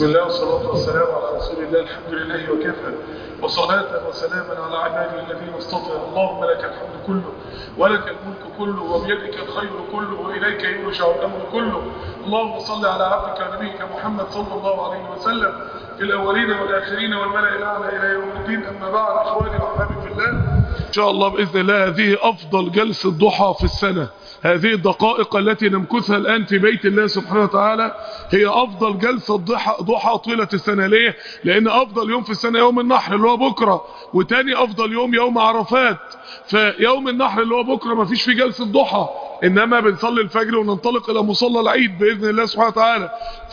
بسم الله والصلاة والسلام على رسول الله الحمد لله وكفى وصلاة وسلاما على عباده الذين اصطفى اللهم لك الحمد كله ولك الملك كله وبيدك الخير كله وإليك يرجع الأمر كله اللهم صل على عبدك ونبيك محمد صلى الله عليه وسلم في الأولين والآخرين والملأ الأعلى إلى يوم الدين أما بعد أخواني وأحبابي في الله إن شاء الله بإذن الله هذه أفضل جلسة ضحى في السنة هذه الدقائق التي نمكثها الآن في بيت الله سبحانه وتعالى هي أفضل جلسة ضحى, ضحى طيلة السنة ليه؟ لأن أفضل يوم في السنة يوم النحر اللي هو بكرة وتاني أفضل يوم يوم عرفات فيوم النحر اللي هو بكرة ما فيش فيه جلسة ضحى إنما بنصلي الفجر وننطلق إلى مصلى العيد بإذن الله سبحانه وتعالى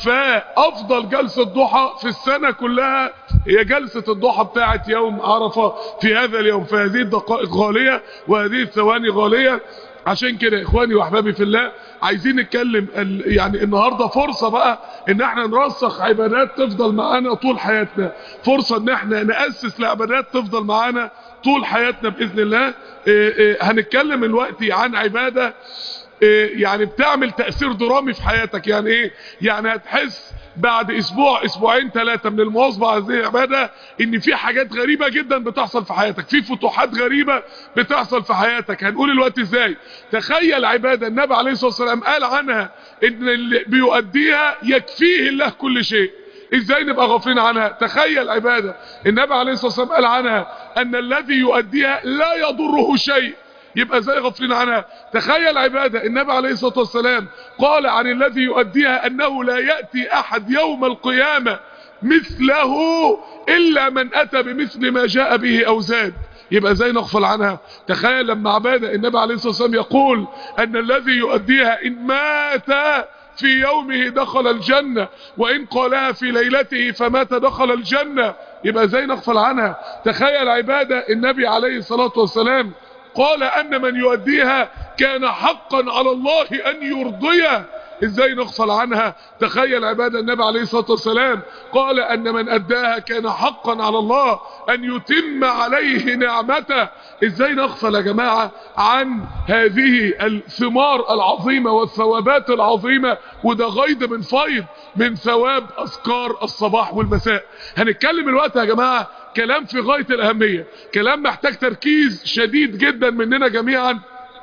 فأفضل جلسة ضحى في السنة كلها هي جلسة الضحى بتاعة يوم عرفة في هذا اليوم فهذه الدقائق غالية وهذه الثواني غالية عشان كده اخواني واحبابي في الله عايزين نتكلم يعني النهاردة فرصة بقى ان احنا نرسخ عبادات تفضل معانا طول حياتنا فرصة ان احنا نأسس لعبادات تفضل معانا طول حياتنا بإذن الله اه اه هنتكلم الوقت عن عبادة اه يعني بتعمل تأثير درامي في حياتك يعني ايه يعني هتحس بعد اسبوع اسبوعين ثلاثة من المواظبة على هذه العبادة ان في حاجات غريبة جدا بتحصل في حياتك في فتوحات غريبة بتحصل في حياتك هنقول الوقت ازاي تخيل عبادة النبي عليه الصلاة والسلام قال عنها ان اللي بيؤديها يكفيه الله كل شيء ازاي نبقى غافلين عنها تخيل عبادة النبي عليه الصلاة والسلام قال عنها ان الذي يؤديها لا يضره شيء يبقى زي غافلين عنها تخيل عبادة النبي عليه الصلاة والسلام قال عن الذي يؤديها انه لا يأتي احد يوم القيامة مثله الا من اتى بمثل ما جاء به او زاد يبقى زي نغفل عنها تخيل لما عبادة النبي عليه الصلاة والسلام يقول ان الذي يؤديها ان مات في يومه دخل الجنة وإن قالها في ليلته فمات دخل الجنة يبقى زي نغفل عنها تخيل عبادة النبي عليه الصلاة والسلام قال أن من يؤديها كان حقا على الله أن يرضيه ازاي نغفل عنها تخيل عبادة النبي عليه الصلاة والسلام قال ان من اداها كان حقا على الله ان يتم عليه نعمته ازاي نغفل يا جماعة عن هذه الثمار العظيمة والثوابات العظيمة وده غيض من فيض من ثواب اذكار الصباح والمساء هنتكلم الوقت يا جماعة كلام في غاية الاهمية كلام محتاج تركيز شديد جدا مننا جميعا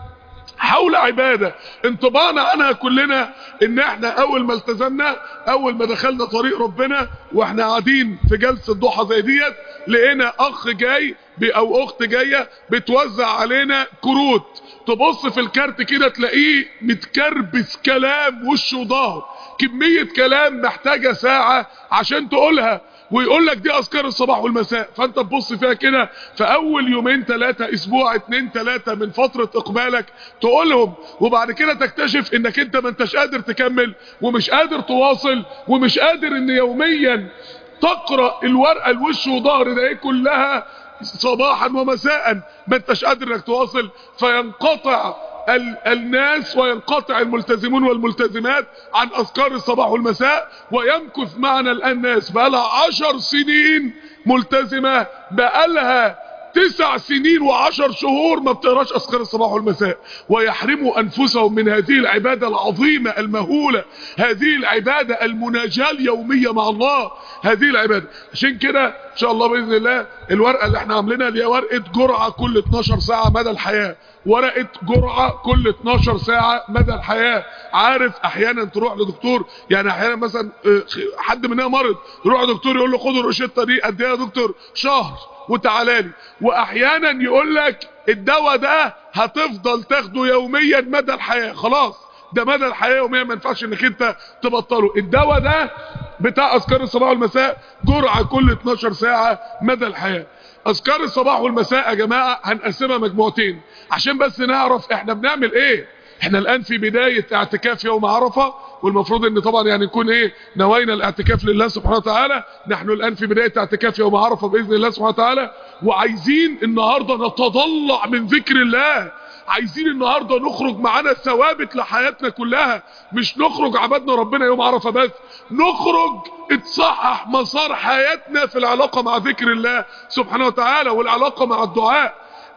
حول عبادة انطباعنا عنها كلنا ان احنا اول ما التزمنا اول ما دخلنا طريق ربنا واحنا قاعدين في جلسة ضحى زي ديت لقينا اخ جاي او اخت جاية بتوزع علينا كروت تبص في الكارت كده تلاقيه متكربس كلام وشه وظهر كمية كلام محتاجة ساعة عشان تقولها ويقول لك دي اذكار الصباح والمساء فانت تبص فيها كده في اول يومين ثلاثة اسبوع اتنين ثلاثة من فترة اقبالك تقولهم وبعد كده تكتشف انك انت ما انتش قادر تكمل ومش قادر تواصل ومش قادر ان يوميا تقرأ الورقة الوش وظهر ده كلها صباحا ومساء ما انتش قادر انك تواصل فينقطع ال الناس وينقطع الملتزمون والملتزمات عن اذكار الصباح والمساء ويمكث معنا الان ناس بقالها عشر سنين ملتزمة بقالها تسع سنين وعشر شهور ما بتقراش اذكار الصباح والمساء ويحرموا انفسهم من هذه العبادة العظيمة المهولة هذه العبادة المناجاة اليومية مع الله هذه العبادة عشان كده ان شاء الله باذن الله الورقة اللي احنا عاملينها اللي هي ورقة جرعة كل 12 ساعة مدى الحياة ورقة جرعة كل 12 ساعة مدى الحياة عارف احيانا تروح لدكتور يعني احيانا مثلا حد مننا مرض يروح لدكتور يقول له خد الروشته دي قد ايه يا دكتور شهر وتعالى لي واحيانا يقول لك الدواء ده هتفضل تاخده يوميا مدى الحياة خلاص ده مدى الحياة يوميا ما ينفعش انك انت تبطله الدواء ده بتاع اذكار الصباح والمساء جرعة كل 12 ساعة مدى الحياة اذكار الصباح والمساء يا جماعة هنقسمها مجموعتين عشان بس نعرف احنا بنعمل ايه احنا الان في بداية اعتكاف يوم عرفة والمفروض ان طبعا يعني نكون ايه نوينا الاعتكاف لله سبحانه وتعالى نحن الان في بداية اعتكاف يوم عرفة باذن الله سبحانه وتعالى وعايزين النهاردة نتضلع من ذكر الله عايزين النهاردة نخرج معانا ثوابت لحياتنا كلها مش نخرج عبادنا ربنا يوم عرفة بس نخرج اتصحح مسار حياتنا في العلاقة مع ذكر الله سبحانه وتعالى والعلاقة مع الدعاء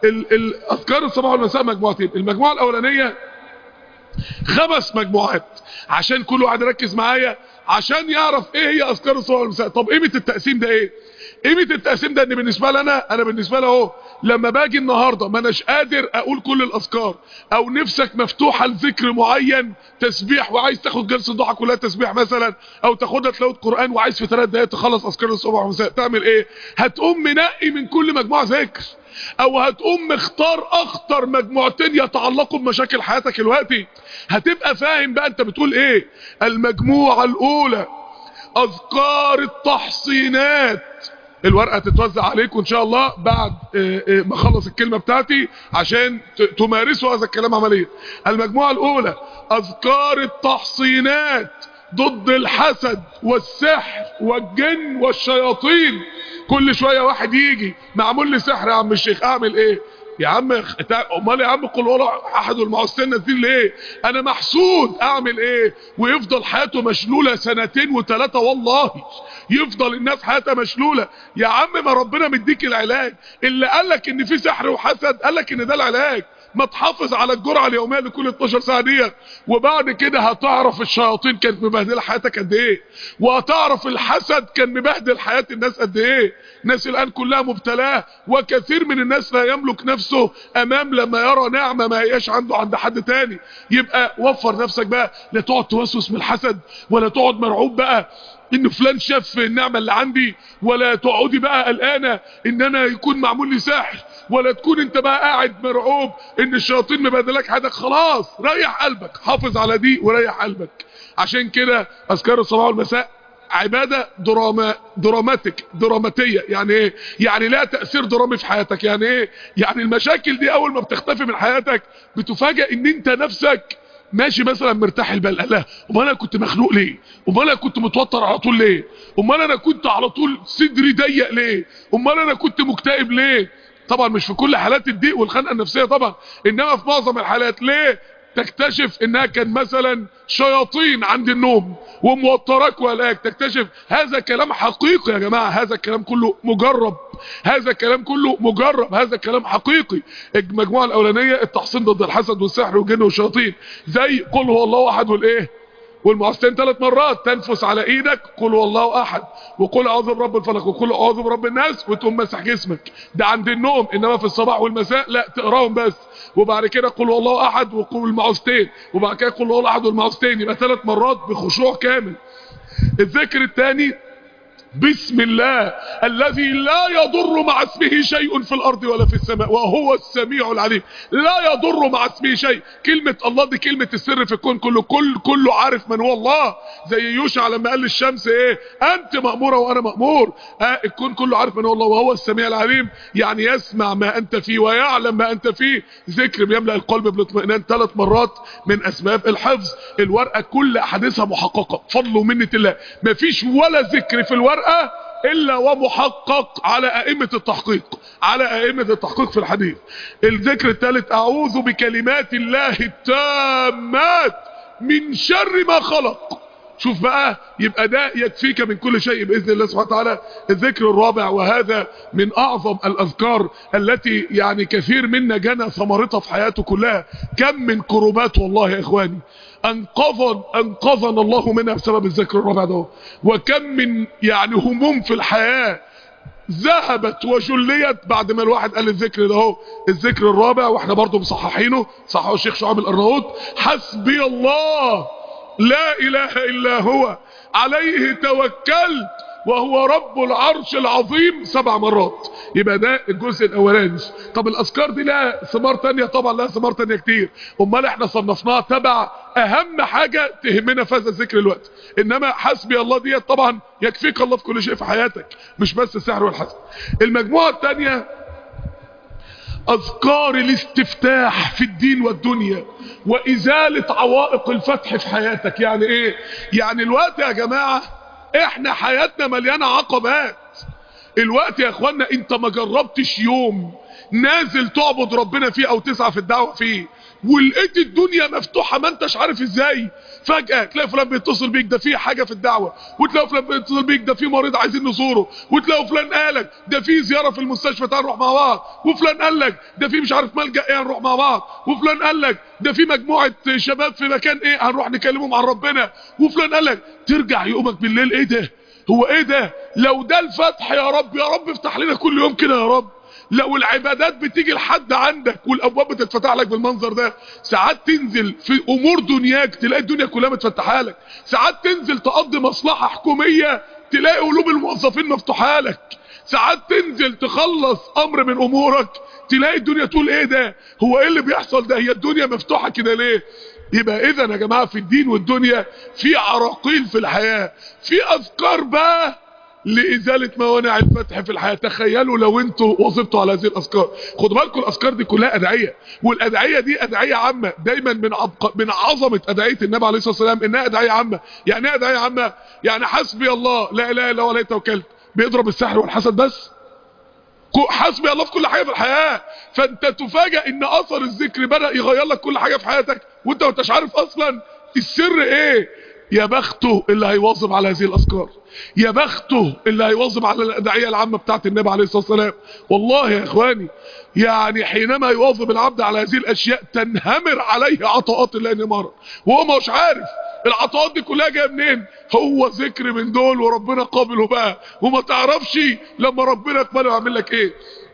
الاذكار الصباح والمساء مجموعتين المجموعة الاولانية خمس مجموعات عشان كل واحد يركز معايا عشان يعرف ايه هي اذكار الصباح والمساء طب قيمه التقسيم ده ايه قيمه التقسيم ده ان بالنسبه لي انا انا بالنسبه لي اهو لما باجي النهارده ما اناش قادر اقول كل الاذكار او نفسك مفتوحه لذكر معين تسبيح وعايز تاخد جلسه ضحى كلها تسبيح مثلا او تاخدها تلاوه قران وعايز في ثلاث دقائق تخلص اذكار الصبح والمساء تعمل ايه هتقوم منقي من كل مجموعه ذكر او هتقوم مختار اخطر مجموعتين يتعلقوا بمشاكل حياتك الوقتي هتبقى فاهم بقى انت بتقول ايه المجموعه الاولى اذكار التحصينات الورقه تتوزع عليكم ان شاء الله بعد ما اخلص الكلمه بتاعتي عشان تمارسوا هذا الكلام عمليا المجموعه الاولى اذكار التحصينات ضد الحسد والسحر والجن والشياطين كل شويه واحد يجي معمول لي سحر يا عم الشيخ اعمل ايه يا عم امال يا عم قل ولا احد المعسلين دي ليه انا محسود اعمل ايه ويفضل حياته مشلوله سنتين وثلاثه والله يفضل الناس حياتها مشلوله يا عم ما ربنا مديك العلاج اللي قالك ان في سحر وحسد قالك ان ده العلاج ما تحافظ على الجرعه اليوميه لكل 12 ساعه ديت وبعد كده هتعرف الشياطين كانت مبهدله حياتك قد ايه وهتعرف الحسد كان مبهدل حياه الناس قد ايه الناس الان كلها مبتلاه وكثير من الناس لا يملك نفسه امام لما يرى نعمه ما هياش عنده عند حد تاني يبقى وفر نفسك بقى لا تقعد توسوس من الحسد ولا تقعد مرعوب بقى ان فلان شاف النعمه اللي عندي ولا تقعدي بقى قلقانه ان انا يكون معمول لي سحر ولا تكون انت بقى قاعد مرعوب ان الشياطين مبادلك حياتك خلاص ريح قلبك حافظ على دي وريح قلبك عشان كده اذكار الصباح والمساء عبادة دراما دراماتيك دراماتية يعني ايه يعني لها تأثير درامي في حياتك يعني ايه يعني المشاكل دي اول ما بتختفي من حياتك بتفاجئ ان انت نفسك ماشي مثلا مرتاح البال لا امال انا كنت مخنوق ليه امال انا كنت متوتر على طول ليه امال انا كنت على طول صدري ضيق ليه امال انا كنت مكتئب ليه طبعا مش في كل حالات الضيق والخنقه النفسيه طبعا انما في معظم الحالات ليه تكتشف انها كان مثلا شياطين عند النوم وموتراك وقلقاك تكتشف هذا كلام حقيقي يا جماعه هذا الكلام كله مجرب هذا الكلام كله مجرب هذا الكلام حقيقي المجموعه الاولانيه التحصين ضد الحسد والسحر والجن والشياطين زي قل هو الله احد والايه والمعوذتين ثلاث مرات تنفس على ايدك قل والله احد وقل اعوذ برب الفلق وقل اعوذ برب الناس وتقوم مسح جسمك ده عند النوم انما في الصباح والمساء لا تقراهم بس وبعد كده قل والله احد وقل المعوذتين وبعد كده قل والله احد والمعوذتين يبقى ثلاث مرات بخشوع كامل الذكر الثاني بسم الله الذي لا يضر مع اسمه شيء في الارض ولا في السماء وهو السميع العليم لا يضر مع اسمه شيء كلمة الله دي كلمة السر في الكون كله كل كله عارف من هو الله زي يوشع لما قال للشمس ايه انت مأمورة وانا مأمور آه الكون كله عارف من هو الله وهو السميع العليم يعني يسمع ما انت فيه ويعلم ما انت فيه ذكر بيملأ القلب بالاطمئنان ثلاث مرات من اسباب الحفظ الورقة كل احاديثها محققة فضل ومنة الله مفيش ولا ذكر في الورقة الورقة الا ومحقق على ائمة التحقيق على ائمة التحقيق في الحديث الذكر الثالث اعوذ بكلمات الله التامات من شر ما خلق شوف بقى يبقى ده يكفيك من كل شيء باذن الله سبحانه وتعالى الذكر الرابع وهذا من اعظم الاذكار التي يعني كثير منا جنى ثمرتها في حياته كلها كم من كربات والله يا اخواني انقذن انقذنا الله منها بسبب الذكر الرابع ده وكم من يعني هموم في الحياه ذهبت وجليت بعد ما الواحد قال الذكر ده اهو الذكر الرابع واحنا برضو مصححينه صححه الشيخ شعب الارناؤوط حسبي الله لا اله الا هو عليه توكلت وهو رب العرش العظيم سبع مرات يبقى ده الجزء الاولاني طب الاذكار دي لها ثمار تانية طبعا لها ثمار تانية كتير امال احنا صنفناها تبع اهم حاجة تهمنا في هذا الذكر الوقت انما حسبي الله ديت طبعا يكفيك الله في كل شيء في حياتك مش بس السحر والحسد المجموعة التانية اذكار الاستفتاح في الدين والدنيا وازالة عوائق الفتح في حياتك يعني ايه يعني الوقت يا جماعة احنا حياتنا مليانة عقبات الوقت يا اخوانا انت ما جربتش يوم نازل تعبد ربنا فيه او تسعى في الدعوة فيه ولقيت الدنيا مفتوحه ما انتش عارف ازاي فجاه تلاقي فلان بيتصل بيك ده في حاجه في الدعوه وتلاقي فلان بيتصل بيك ده في مريض عايزين نزوره وتلاقي فلان قالك ده في زياره في المستشفى تعال نروح مع بعض وفلان قال لك ده في مش عارف ملجا ايه هنروح مع بعض وفلان قال لك ده في مجموعه شباب في مكان ايه هنروح نكلمهم عن ربنا وفلان قال لك ترجع يومك بالليل ايه ده هو ايه ده لو ده الفتح يا رب يا رب افتح لنا كل يوم كده يا رب لو العبادات بتيجي لحد عندك والابواب بتتفتح لك بالمنظر ده ساعات تنزل في امور دنياك تلاقي الدنيا كلها متفتحه لك ساعات تنزل تقضي مصلحه حكوميه تلاقي قلوب الموظفين مفتوحه لك ساعات تنزل تخلص امر من امورك تلاقي الدنيا تقول ايه ده هو ايه اللي بيحصل ده هي الدنيا مفتوحه كده ليه يبقى اذا يا جماعه في الدين والدنيا في عراقيل في الحياه في اذكار بقى لإزالة موانع الفتح في الحياة تخيلوا لو انتوا وظبتوا على هذه الأذكار خدوا بالكم الأذكار دي كلها أدعية والأدعية دي أدعية عامة دايما من عبق... من عظمة أدعية النبي عليه الصلاة والسلام إنها أدعية عامة يعني ايه أدعية عامة يعني حسبي الله لا إله إلا هو عليه توكلت بيضرب السحر والحسد بس حسبي الله في كل حاجة في الحياة فانت تفاجأ ان اثر الذكر بدأ يغير لك كل حاجة في حياتك وانت ما انتش عارف اصلا السر ايه يا بخته اللي هيواظب على هذه الاذكار يا بخته اللي هيواظب على الادعيه العامه بتاعت النبي عليه الصلاه والسلام والله يا اخواني يعني حينما يواظب العبد على هذه الاشياء تنهمر عليه عطاءات الله انهمارا وهو مش عارف العطاءات دي كلها جايه منين هو ذكر من دول وربنا قابله بقى وما تعرفش لما ربنا يقبله يعمل لك ايه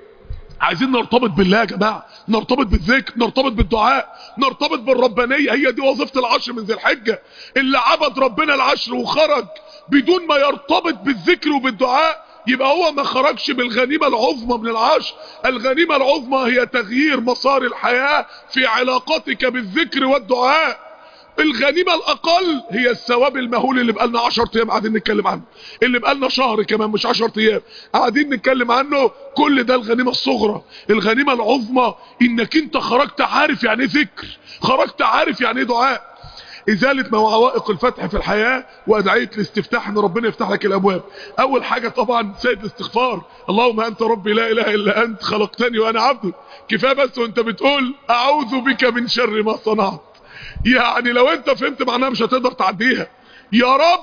عايزين نرتبط بالله يا جماعه نرتبط بالذكر نرتبط بالدعاء نرتبط بالربانيه هي دي وظيفه العشر من ذي الحجه اللي عبد ربنا العشر وخرج بدون ما يرتبط بالذكر وبالدعاء يبقى هو ما خرجش بالغنيمة العظمى من العشر الغنيمة العظمى هي تغيير مسار الحياة في علاقتك بالذكر والدعاء الغنيمة الاقل هي الثواب المهول اللي بقالنا 10 ايام قاعدين نتكلم عنه اللي بقالنا شهر كمان مش 10 ايام قاعدين نتكلم عنه كل ده الغنيمة الصغرى الغنيمة العظمى انك انت خرجت عارف يعني ايه ذكر خرجت عارف يعني ايه دعاء ازالة موائق الفتح في الحياة وادعية الاستفتاح ان ربنا يفتح لك الابواب اول حاجة طبعا سيد الاستغفار اللهم انت ربي لا اله الا انت خلقتني وانا عبدك كفايه بس وانت بتقول اعوذ بك من شر ما صنعت يعني لو انت فهمت معناها مش هتقدر تعديها يا رب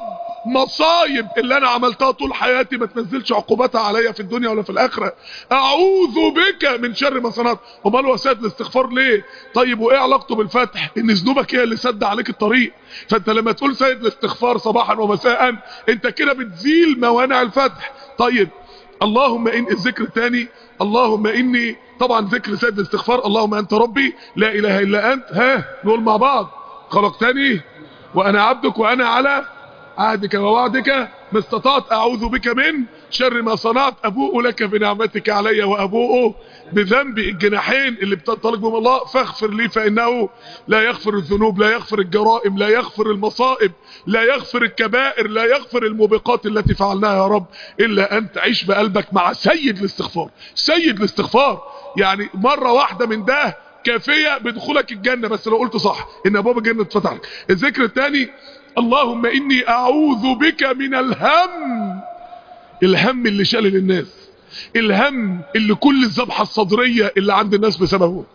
مصايب اللي انا عملتها طول حياتي ما تنزلش عقوباتها عليا في الدنيا ولا في الاخره اعوذ بك من شر ما صنعت امال هو سيد الاستغفار ليه طيب وايه علاقته بالفتح ان ذنوبك هي اللي سد عليك الطريق فانت لما تقول سيد الاستغفار صباحا ومساء انت كده بتزيل موانع الفتح طيب اللهم ان الذكر الثاني اللهم اني طبعا ذكر سيد الاستغفار اللهم انت ربي لا اله الا انت ها نقول مع بعض خلقتني وانا عبدك وانا على عهدك ووعدك ما استطعت اعوذ بك من شر ما صنعت ابوء لك بنعمتك علي وابوء بذنبي الجناحين اللي بتنطلق بهم الله فاغفر لي فانه لا يغفر الذنوب لا يغفر الجرائم لا يغفر المصائب لا يغفر الكبائر لا يغفر الموبقات التي فعلناها يا رب الا انت عيش بقلبك مع سيد الاستغفار سيد الاستغفار يعني مرة واحدة من ده كافية بدخولك الجنة بس لو قلت صح ان ابواب الجنة تفتح لك الذكر الثاني اللهم اني اعوذ بك من الهم الهم اللي شالل الناس الهم اللي كل الذبحة الصدرية اللي عند الناس بسببه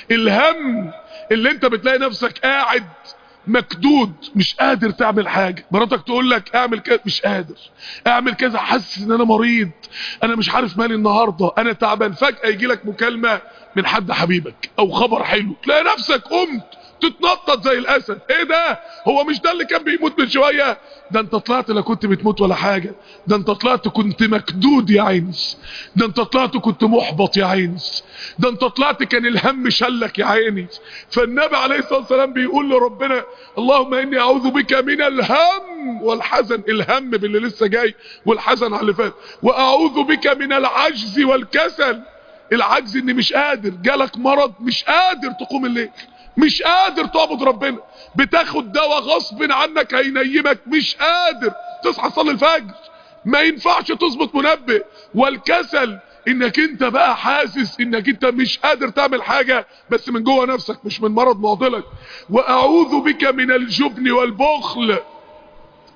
الهم اللي انت بتلاقي نفسك قاعد مكدود مش قادر تعمل حاجة مراتك تقول لك اعمل كذا مش قادر اعمل كذا حاسس ان انا مريض انا مش عارف مالي النهاردة انا تعبان فجأة يجي لك مكالمة من حد حبيبك او خبر حلو تلاقي نفسك قمت تتنطط زي الاسد ايه ده هو مش ده اللي كان بيموت من شوية ده انت طلعت لا كنت بتموت ولا حاجة ده انت طلعت كنت مكدود يا عيني ده انت طلعت كنت محبط يا عيني ده انت طلعت كان الهم شلك يا عيني فالنبي عليه الصلاة والسلام بيقول لربنا اللهم اني اعوذ بك من الهم والحزن الهم باللي لسه جاي والحزن على اللي فات واعوذ بك من العجز والكسل العجز اني مش قادر جالك مرض مش قادر تقوم الليل مش قادر تعبد ربنا بتاخد دواء غصب عنك هينيمك مش قادر تصحى تصلي الفجر ما ينفعش تظبط منبه والكسل انك انت بقى حاسس انك انت مش قادر تعمل حاجة بس من جوه نفسك مش من مرض معضلك واعوذ بك من الجبن والبخل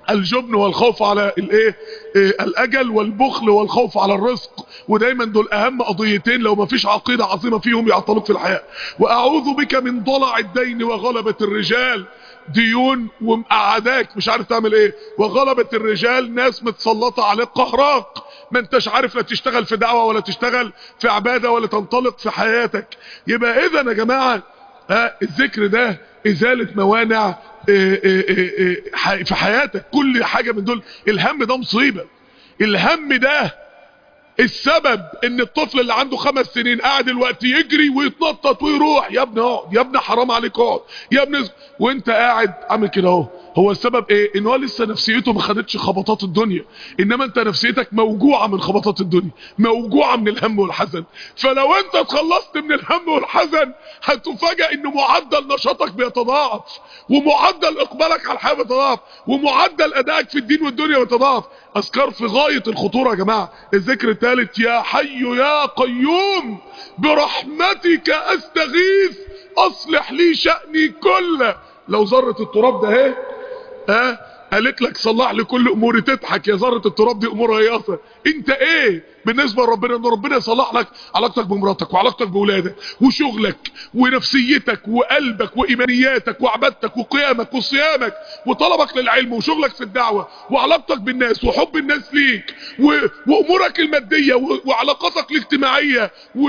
الجبن والخوف على الايه إيه الاجل والبخل والخوف على الرزق ودايما دول اهم قضيتين لو ما فيش عقيده عظيمه فيهم يعطلوك في الحياه واعوذ بك من ضلع الدين وغلبه الرجال ديون ومقعداك مش عارف تعمل ايه وغلبة الرجال ناس متسلطة عليك قهراك ما انتش عارف لا تشتغل في دعوة ولا تشتغل في عبادة ولا تنطلق في حياتك يبقى اذا يا جماعة ها الذكر ده ازالة موانع إيه إيه إيه في حياتك كل حاجة من دول الهم ده مصيبة الهم ده السبب ان الطفل اللي عنده خمس سنين قاعد الوقت يجري ويتنطط ويروح يا ابني اقعد يا ابني حرام عليك اقعد يا ابني وانت قاعد عامل كده اهو هو السبب ايه ان هو لسه نفسيته ما خدتش خبطات الدنيا انما انت نفسيتك موجوعه من خبطات الدنيا موجوعه من الهم والحزن فلو انت اتخلصت من الهم والحزن هتفاجئ ان معدل نشاطك بيتضاعف ومعدل اقبالك على الحياه بيتضاعف ومعدل ادائك في الدين والدنيا بيتضاعف اذكار في غايه الخطوره يا جماعه الذكر الثالث يا حي يا قيوم برحمتك استغيث اصلح لي شأني كله لو ذره التراب ده اهي ها قالت لك صلح لي كل اموري تضحك يا ذره التراب دي امورها هي اصلا انت ايه بالنسبه لربنا ان ربنا يصلح لك علاقتك بمراتك وعلاقتك باولادك وشغلك ونفسيتك وقلبك وايمانياتك وعبادتك وقيامك وصيامك وطلبك للعلم وشغلك في الدعوه وعلاقتك بالناس وحب الناس ليك و... وامورك الماديه و... وعلاقاتك الاجتماعيه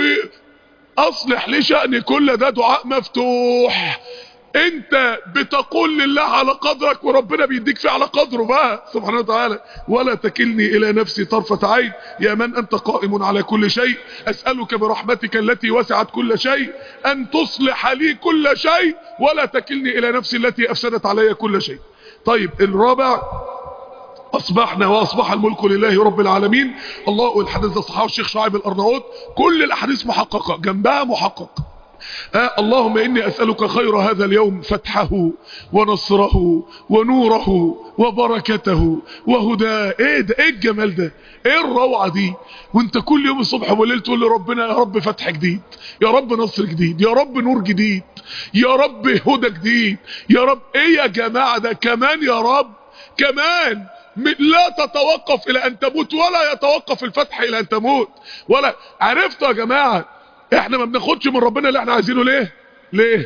واصلح لي شأني كل ده دعاء مفتوح انت بتقول لله على قدرك وربنا بيديك فيه على قدره بقى سبحانه وتعالى ولا تكلني الى نفسي طرفة عين يا من انت قائم على كل شيء اسألك برحمتك التي وسعت كل شيء ان تصلح لي كل شيء ولا تكلني الى نفسي التي افسدت علي كل شيء طيب الرابع اصبحنا واصبح الملك لله رب العالمين الله الحديث ده صححه الشيخ شعيب الارناؤوط كل الاحاديث محققه جنبها محقق آه اللهم إني أسألك خير هذا اليوم فتحه ونصره ونوره وبركته وهداه ايه ده ايه الجمال ده ايه الروعة دي وانت كل يوم الصبح والليل تقول لربنا يا رب فتح جديد يا رب نصر جديد يا رب نور جديد يا رب هدى جديد يا رب ايه يا جماعة ده كمان يا رب كمان لا تتوقف الى ان تموت ولا يتوقف الفتح الى ان تموت ولا عرفتوا يا جماعه احنا ما بناخدش من ربنا اللي احنا عايزينه ليه ليه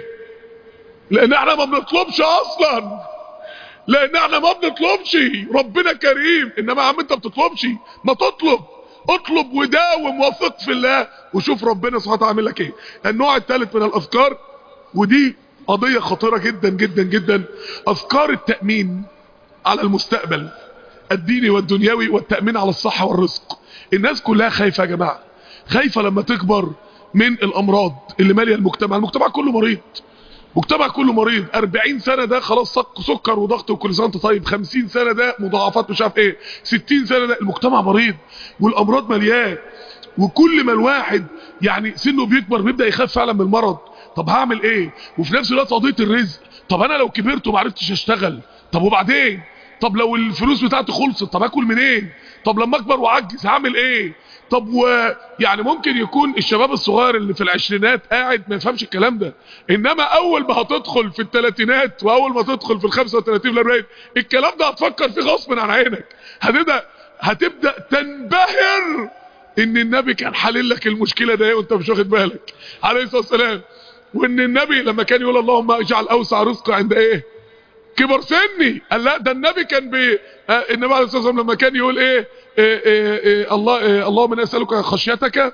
لان احنا ما بنطلبش اصلا لان احنا ما بنطلبش ربنا كريم انما يا عم انت بتطلبش ما تطلب اطلب وداوم وثق في الله وشوف ربنا سبحانه وتعالى عامل لك ايه النوع الثالث من الاذكار ودي قضية خطيرة جدا جدا جدا اذكار التأمين على المستقبل الديني والدنيوي والتأمين على الصحة والرزق الناس كلها خايفة يا جماعة خايفة لما تكبر من الامراض اللي ماليه المجتمع المجتمع كله مريض مجتمع كله مريض 40 سنه ده خلاص سكر وضغط وكل سنه انت طيب 50 سنه ده مضاعفات مش عارف ايه 60 سنه ده المجتمع مريض والامراض مليان وكل ما الواحد يعني سنه بيكبر بيبدا يخاف فعلا من المرض طب هعمل ايه وفي نفس الوقت قضيه الرزق طب انا لو كبرت وما عرفتش اشتغل طب وبعدين طب لو الفلوس بتاعتي خلصت طب اكل منين طب لما اكبر واعجز هعمل ايه طب ويعني ممكن يكون الشباب الصغير اللي في العشرينات قاعد ما يفهمش الكلام ده انما اول ما هتدخل في الثلاثينات واول ما تدخل في ال 35 وال 40 الكلام ده هتفكر فيه غصب عن عينك هتبدا هتبدا تنبهر ان النبي كان حلل لك المشكله ده وانت مش واخد بالك عليه الصلاه والسلام وان النبي لما كان يقول اللهم اجعل اوسع رزق عند ايه كبر سني قال لا ده النبي كان بي آه النبي عليه الصلاه والسلام لما كان يقول ايه, إيه, إيه, إيه الله إيه اللهم انا اسالك خشيتك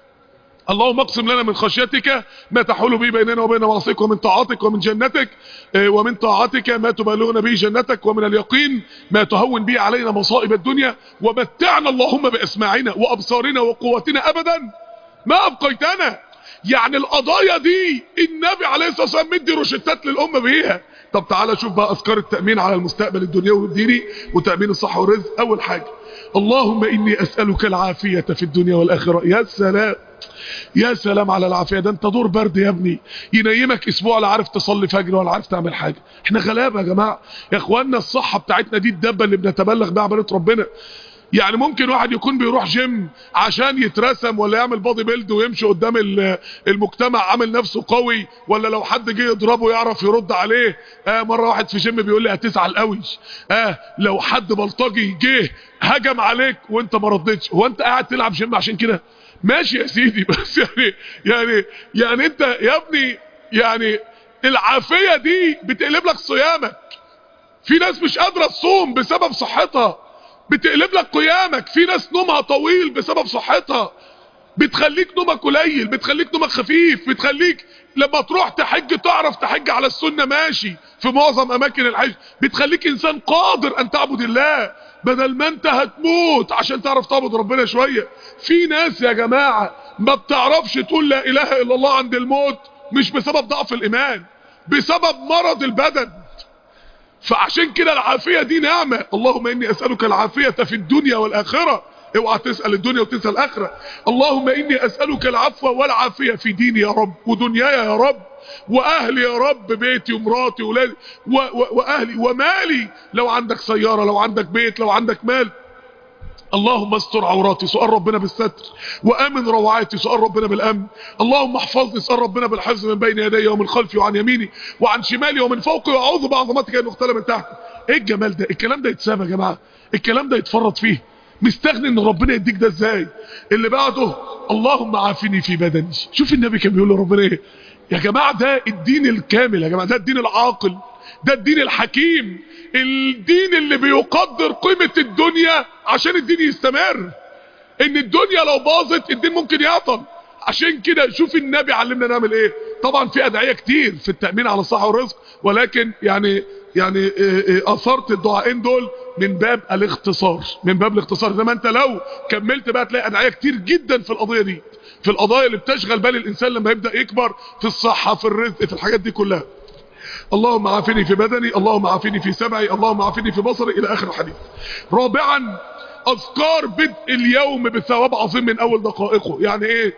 اللهم اقسم لنا من خشيتك ما تحول به بيننا وبين معصيك ومن طاعتك ومن جنتك إيه ومن طاعتك ما تبلغنا به جنتك ومن اليقين ما تهون به علينا مصائب الدنيا ومتعنا اللهم باسماعنا وابصارنا وقوتنا ابدا ما ابقيتنا يعني القضايا دي النبي عليه الصلاه والسلام مدي روشتات للامه بيها طب تعالى شوف بقى اذكار التامين على المستقبل الدنيوي والديني وتامين الصحه والرزق اول حاجه اللهم اني اسالك العافيه في الدنيا والاخره يا سلام يا سلام على العافيه ده انت دور برد يا ابني ينيمك اسبوع لا عارف تصلي فجر ولا عارف تعمل حاجه احنا غلابه يا جماعه يا اخوانا الصحه بتاعتنا دي الدبه اللي بنتبلغ بيها عمليه ربنا يعني ممكن واحد يكون بيروح جيم عشان يترسم ولا يعمل بودي بيلد ويمشي قدام المجتمع عامل نفسه قوي ولا لو حد جه يضربه يعرف يرد عليه آه مرة واحد في جيم بيقول لي هتزعل قوي آه لو حد بلطجي جه هجم عليك وانت ما ردتش هو انت قاعد تلعب جيم عشان كده ماشي يا سيدي بس يعني يعني يعني انت يا ابني يعني العافية دي بتقلب لك صيامك في ناس مش قادرة تصوم بسبب صحتها بتقلب لك قيامك في ناس نومها طويل بسبب صحتها بتخليك نومك قليل بتخليك نومك خفيف بتخليك لما تروح تحج تعرف تحج على السنة ماشي في معظم اماكن الحج بتخليك انسان قادر ان تعبد الله بدل ما انت هتموت عشان تعرف تعبد ربنا شوية في ناس يا جماعة ما بتعرفش تقول لا اله الا الله عند الموت مش بسبب ضعف الايمان بسبب مرض البدن فعشان كده العافية دي نعمة اللهم اني اسألك العافية في الدنيا والاخرة اوعى تسأل الدنيا وتسأل الاخرة اللهم اني اسألك العفو والعافية في ديني يا رب ودنياي يا رب واهلي يا رب بيتي ومراتي وولادي واهلي ومالي لو عندك سيارة لو عندك بيت لو عندك مال اللهم استر عوراتي سؤال ربنا بالستر وامن روعاتي سؤال ربنا بالامن اللهم احفظني سؤال ربنا بالحفظ من بين يدي ومن خلفي وعن يميني وعن شمالي ومن فوقي واعوذ بعظمتك ان اغتال من تحت ايه الجمال ده الكلام ده يتساب يا جماعه الكلام ده يتفرط فيه مستغني ان ربنا يديك ده ازاي اللي بعده اللهم عافني في بدني شوف النبي كان بيقول لربنا ايه يا جماعه ده الدين الكامل يا جماعه ده الدين العاقل ده الدين الحكيم الدين اللي بيقدر قيمة الدنيا عشان الدين يستمر ان الدنيا لو باظت الدين ممكن يعطل عشان كده شوف النبي علمنا نعمل ايه طبعا في ادعية كتير في التأمين على الصحة والرزق ولكن يعني يعني اثرت الدعائين دول من باب الاختصار من باب الاختصار زي ما انت لو كملت بقى تلاقي ادعية كتير جدا في القضية دي في القضايا اللي بتشغل بال الانسان لما يبدأ يكبر في الصحة في الرزق في الحاجات دي كلها اللهم عافني في بدني اللهم عافني في سمعي اللهم عافني في بصري الى اخر الحديث رابعا اذكار بدء اليوم بثواب عظيم من اول دقائقه يعني ايه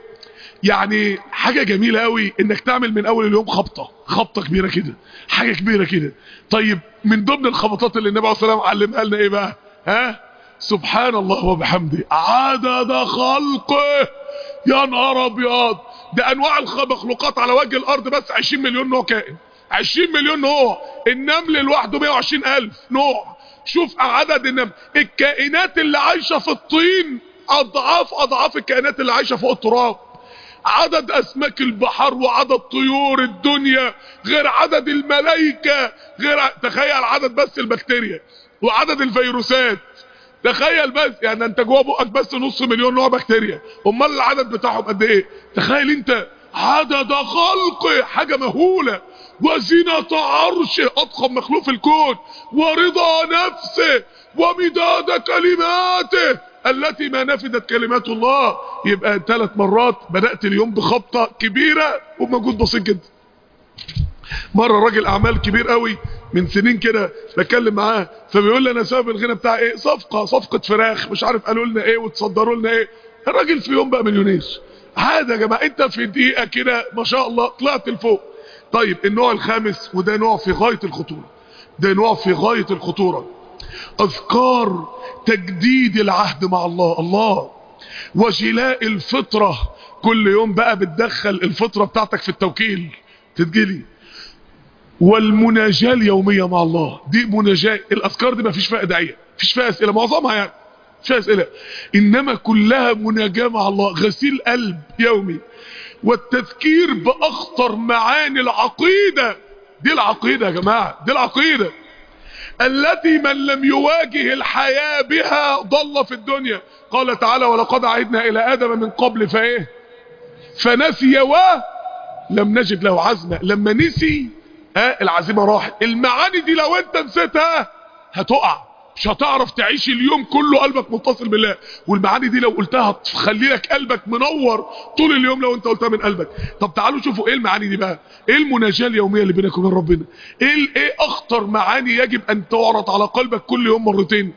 يعني حاجة جميلة قوي انك تعمل من اول اليوم خبطة خبطة كبيرة كده حاجة كبيرة كده طيب من ضمن الخبطات اللي النبي عليه الصلاة والسلام علمها لنا ايه بقى ها سبحان الله وبحمده عدد خلقه يا نهار ابيض ده انواع المخلوقات على وجه الارض بس 20 مليون نوع كائن 20 مليون نوع النمل لوحده 120 الف نوع شوف عدد النمل الكائنات اللي عايشة في الطين اضعاف اضعاف الكائنات اللي عايشة فوق التراب عدد اسماك البحر وعدد طيور الدنيا غير عدد الملائكة غير تخيل عدد بس البكتيريا وعدد الفيروسات تخيل بس يعني انت جوه بقك بس نص مليون نوع بكتيريا امال العدد بتاعهم قد ايه تخيل انت عدد خلقه حاجة مهولة وزنة عرشه اضخم مخلوق في الكون ورضا نفسه ومداد كلماته التي ما نفدت كلمات الله يبقى ثلاث مرات بدأت اليوم بخبطة كبيرة ومجهود بسيط جدا مرة راجل اعمال كبير قوي من سنين كده بتكلم معاه فبيقول لي انا سبب الغنى بتاع ايه صفقة صفقة فراخ مش عارف قالوا لنا ايه وتصدروا لنا ايه الراجل في يوم بقى مليونير عادي يا جماعة انت في دقيقة كده ما شاء الله طلعت لفوق طيب النوع الخامس وده نوع في غاية الخطورة ده نوع في غاية الخطورة اذكار تجديد العهد مع الله الله وجلاء الفطرة كل يوم بقى بتدخل الفطرة بتاعتك في التوكيل تتجلي والمناجاة اليومية مع الله دي مناجاة الاذكار دي ما فيش فيها ادعية فيش فيها اسئلة معظمها يعني مش فيها اسئلة انما كلها مناجاة مع الله غسيل قلب يومي والتذكير باخطر معاني العقيدة دي العقيدة يا جماعة دي العقيدة التي من لم يواجه الحياة بها ضل في الدنيا قال تعالى ولقد عهدنا الى ادم من قبل فايه فنسي ولم نجد له عزمة لما نسي ها العزيمة راحت المعاني دي لو انت نسيتها هتقع مش هتعرف تعيش اليوم كله قلبك متصل بالله والمعاني دي لو قلتها هتخلي لك قلبك منور طول اليوم لو انت قلتها من قلبك طب تعالوا شوفوا ايه المعاني دي بقى ايه المناجاة اليومية اللي بينك وبين ربنا ايه ايه اخطر معاني يجب ان تعرض على قلبك كل يوم مرتين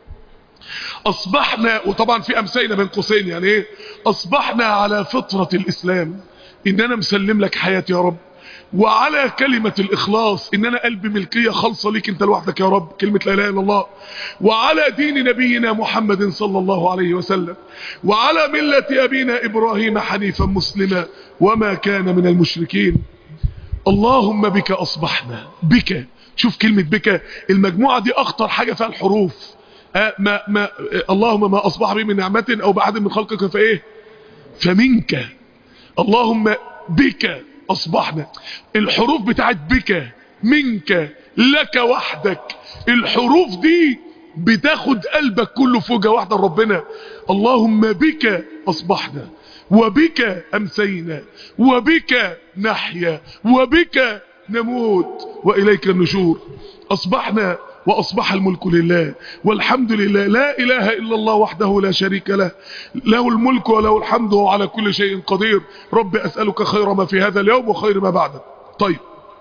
اصبحنا وطبعا في امثله بين قوسين يعني ايه اصبحنا على فطرة الاسلام ان انا مسلم لك حياتي يا رب وعلى كلمة الإخلاص إن أنا قلبي ملكية خالصة ليك أنت لوحدك يا رب كلمة لا إله إلا الله وعلى دين نبينا محمد صلى الله عليه وسلم وعلى ملة أبينا إبراهيم حنيفا مسلما وما كان من المشركين اللهم بك أصبحنا بك شوف كلمة بك المجموعة دي أخطر حاجة فيها الحروف آه ما ما آه اللهم ما أصبح بي من نعمة أو بعد من خلقك فإيه فمنك اللهم بك أصبحنا الحروف بتاعت بك منك لك وحدك الحروف دي بتاخد قلبك كله فوجة واحدة لربنا اللهم بك أصبحنا وبك أمسينا وبك نحيا وبك نموت وإليك النشور أصبحنا وأصبح الملك لله والحمد لله لا إله إلا الله وحده لا شريك له له الملك وله الحمد وهو على كل شيء قدير رب أسألك خير ما في هذا اليوم وخير ما بعده طيب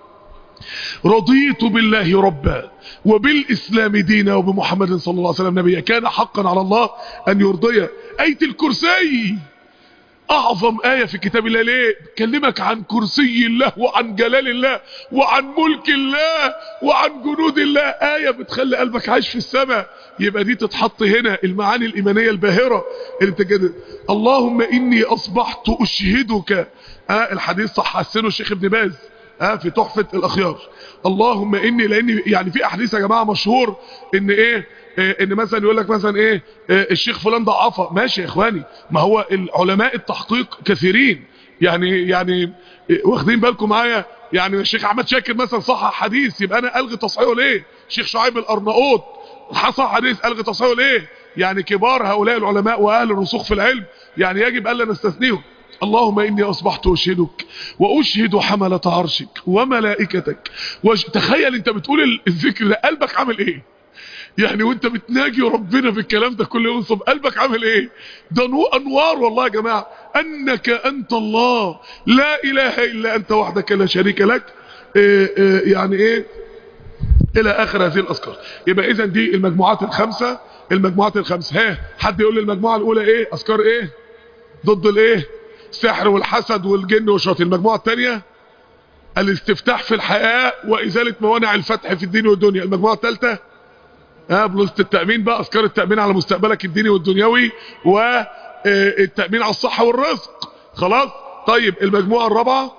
رضيت بالله ربا وبالإسلام دينا وبمحمد صلى الله عليه وسلم نبيا كان حقا على الله أن يرضي آية الكرسي اعظم آية في كتاب الله ليه كلمك عن كرسي الله وعن جلال الله وعن ملك الله وعن جنود الله آية بتخلي قلبك عايش في السماء يبقى دي تتحط هنا المعاني الإيمانية الباهرة اللي انت كده اللهم إني أصبحت أشهدك آه الحديث صح حسنه الشيخ ابن باز آه في تحفة الأخيار اللهم إني لأني يعني في أحاديث يا جماعة مشهور إن إيه ان مثلا يقول لك مثلا ايه الشيخ فلان ضعفه ماشي يا اخواني ما هو العلماء التحقيق كثيرين يعني يعني واخدين بالكم معايا يعني الشيخ احمد شاكر مثلا صحح حديث يبقى انا الغي تصحيحه ليه الشيخ شعيب الارناؤوط صح حديث الغي تصحيحه ليه يعني كبار هؤلاء العلماء واهل الرسوخ في العلم يعني يجب الا نستثنيهم اللهم إني أصبحت أشهدك وأشهد حملة عرشك وملائكتك وش... تخيل أنت بتقول الذكر ده قلبك عامل إيه يعني وانت بتناجي ربنا في الكلام ده كل يوم صب قلبك عامل ايه ده نو انوار والله يا جماعة انك انت الله لا اله الا انت وحدك لا شريك لك إيه إيه يعني ايه الى اخر هذه الاذكار يبقى اذا دي المجموعات الخمسة المجموعات الخمسة ها حد يقول لي المجموعة الاولى ايه اذكار ايه ضد الايه السحر والحسد والجن والشياطين المجموعة الثانية الاستفتاح في الحياة وازالة موانع الفتح في الدين والدنيا المجموعة الثالثة ها بلوزة التأمين بقى أذكار التأمين على مستقبلك الديني والدنيوي والتأمين على الصحة والرزق خلاص طيب المجموعة الرابعة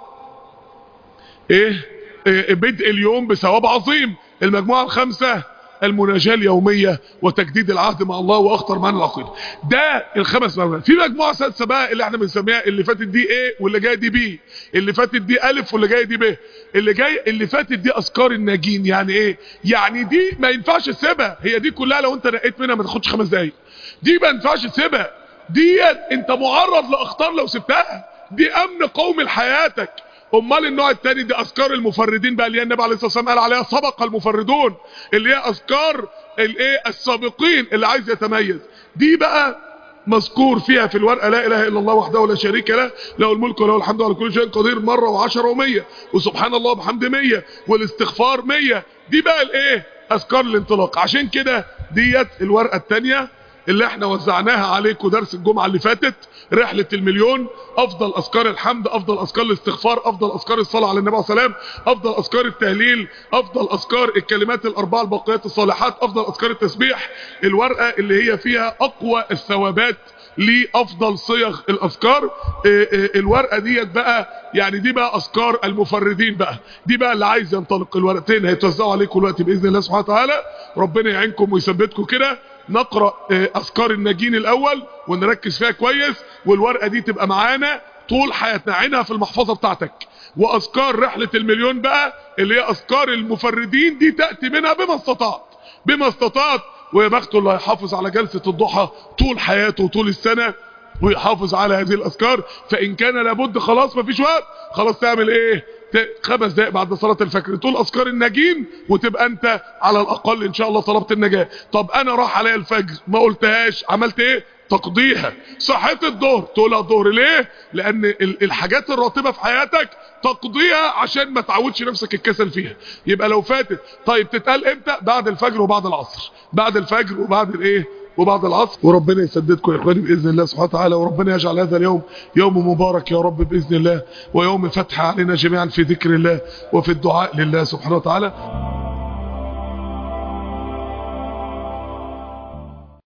ايه, إيه بدء اليوم بثواب عظيم المجموعة الخامسة المناجاة اليومية وتجديد العهد مع الله واخطر معنا العقيدة ده الخمس مجموعات في مجموعة سادسة بقى اللي احنا بنسميها اللي فاتت دي ايه واللي جايه دي بي اللي فاتت دي الف واللي جايه دي ب اللي جاي اللي فاتت دي اذكار الناجين يعني ايه يعني دي ما ينفعش تسيبها هي دي كلها لو انت نقيت منها ما تاخدش خمس دقايق دي ما ينفعش تسيبها دي انت معرض لاخطار لو سبتها دي امن قومي لحياتك امال النوع الثاني دي اذكار المفردين بقى اللي هي النبي عليه الصلاه والسلام قال عليها سبق المفردون اللي هي اذكار الايه السابقين اللي عايز يتميز دي بقى مذكور فيها في الورقه لا اله الا الله وحده لا شريك له له الملك وله الحمد على كل شيء قدير مره وعشرة ومية وسبحان الله بحمد مية والاستغفار مية دي بقى الايه اذكار الانطلاق عشان كده ديت الورقه الثانيه اللي احنا وزعناها عليكم درس الجمعة اللي فاتت رحلة المليون افضل اذكار الحمد افضل اذكار الاستغفار افضل اذكار الصلاة على النبي عليه السلام افضل اذكار التهليل افضل اذكار الكلمات الاربعة الباقيات الصالحات افضل اذكار التسبيح الورقة اللي هي فيها اقوى الثوابات لافضل صيغ الاذكار الورقه ديت بقى يعني دي بقى اذكار المفردين بقى دي بقى اللي عايز ينطلق الورقتين هيتوزعوا عليكم دلوقتي باذن الله سبحانه وتعالى ربنا يعينكم ويثبتكم كده نقرا اذكار الناجين الاول ونركز فيها كويس والورقه دي تبقى معانا طول حياتنا عينها في المحفظه بتاعتك واذكار رحله المليون بقى اللي هي اذكار المفردين دي تاتي منها بما استطعت بما استطعت ويا بخته اللي هيحافظ على جلسه الضحى طول حياته وطول السنه ويحافظ على هذه الاذكار فان كان لابد خلاص مفيش وقت خلاص تعمل ايه خمس دقائق بعد صلاة الفجر تقول اذكار الناجين وتبقى انت على الاقل ان شاء الله طلبت النجاة طب انا راح عليا الفجر ما قلتهاش عملت ايه تقضيها صحيت الظهر تقولها الظهر ليه لان الحاجات الراتبة في حياتك تقضيها عشان ما تعودش نفسك الكسل فيها يبقى لو فاتت طيب تتقال امتى بعد الفجر وبعد العصر بعد الفجر وبعد الايه وبعد العصر وربنا يسددكم يا اخواني باذن الله سبحانه وتعالى وربنا يجعل هذا اليوم يوم مبارك يا رب باذن الله ويوم فتح علينا جميعا في ذكر الله وفي الدعاء لله سبحانه وتعالى